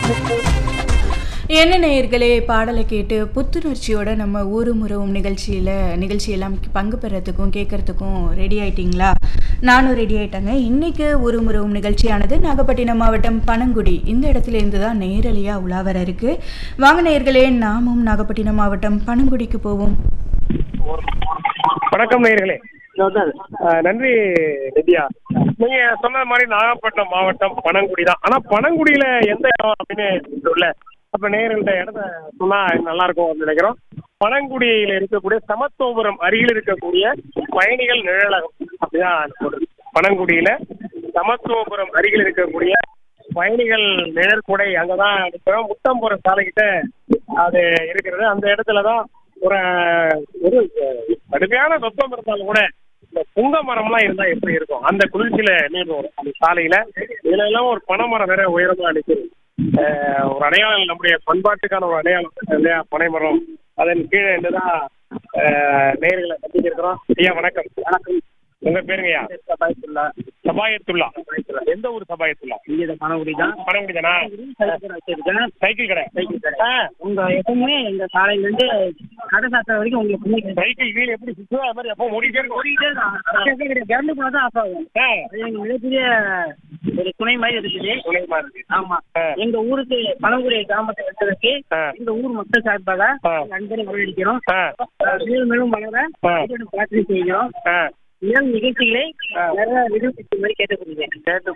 என்ன நேயர்களே பாடலை கேட்டு புத்துணர்ச்சியோட நம்ம ஊருமுறவும் நிகழ்ச்சியில் நிகழ்ச்சியெல்லாம் பங்கு பெறத்துக்கும் கேட்கறதுக்கும் ரெடி ஆயிட்டீங்களா நானும் ரெடி ஆயிட்டேங்க இன்னைக்கு ஊருமுறவும் நிகழ்ச்சியானது நாகப்பட்டினம் மாவட்டம் பனங்குடி இந்த இடத்துல இருந்து தான் நேரலையாக உலா வர இருக்கு வாங்க நேயர்களே நாமும் நாகப்பட்டினம் மாவட்டம் பனங்குடிக்கு போவோம் வணக்கம் நேயர்களே ஆஹ் நன்றி நித்யா நீங்க சொன்ன மாதிரி நாகப்பட்டினம் மாவட்டம் பனங்குடி தான் ஆனா பனங்குடியில எந்த இடம் அப்படின்னு சொல்ல அப்ப நேயர்கள்ட்ட இடத்த சொன்னா நல்லா இருக்கும் அப்படின்னு நினைக்கிறோம் பனங்குடியில இருக்கக்கூடிய சமத்துவபுரம் அருகில் இருக்கக்கூடிய பயணிகள் நிழலகம் அப்படிதான் சொல்றது பனங்குடியில சமத்துவபுரம் அருகில் இருக்கக்கூடிய பயணிகள் நிழற்குடை அங்கதான் இருக்கிறோம் முத்தம்புரம் சாலைகிட்ட அது இருக்கிறது அந்த இடத்துலதான் ஒரு ஒரு கடுமையான வெப்பம் இருந்தாலும் கூட இந்த புங்க மரம்லாம் இருந்தா எப்படி இருக்கும் அந்த குளிர்ச்சியில நீர் வரும் அந்த சாலையில இதுல எல்லாம் ஒரு பனைமரம் வேற உயரமா நிற்குது அஹ் ஒரு அடையாளம் நம்முடைய பண்பாட்டுக்கான ஒரு அடையாளம் இல்லையா பனைமரம் அதன் கீழே இருந்துதான் நேர்களை சந்திக்க இருக்கிறோம் ஐயா வணக்கம் வணக்கம் உங்க பேருங்கய்யா சபாயத்துள்ளா சபாயத்துல்லா எந்த ஊர் சபாயத்துல்லா இங்கே பணகுடி தான் பனங்குடி தானா வச்சிருக்கேன் சைக்கிள் கடை சைக்கிள் கடை. ஆ, உங்க எப்பவுமே எங்க காலையில இருந்து கடை சாத்திர வரைக்கும் உங்களுக்கு பண்ணி சைக்கிள் வீல் எப்படி சுற்றுதோ அது மாதிரி எப்போ ஓடிட்டே இருக்கும் ஓடிட்டே தான் கரண்ட் போனா தான் ஆஃப் ஆகும் ஆ, அது எங்க மிகப்பெரிய ஒரு துணை மாதிரி இருக்குது துணைமா இருக்கு ஆமா ஆ. எங்க ஊருக்கு பழங்குடி கிராமத்தை வெட்டதற்கு ஆ. இந்த ஊர் மக்கள் சார்பாக ஆ. நண்பரை வரவேற்கிறோம் ஆ, மேலும் மேலும் வளர ஆ. பிரார்த்தனை செய்கிறோம் ஆ. மேலும் நிகழ்ச்சிகளை ஆ. நிறைய நிகழ்ச்சி மாதிரி கேட்டுக்கொள்கிறேன் கேட்டு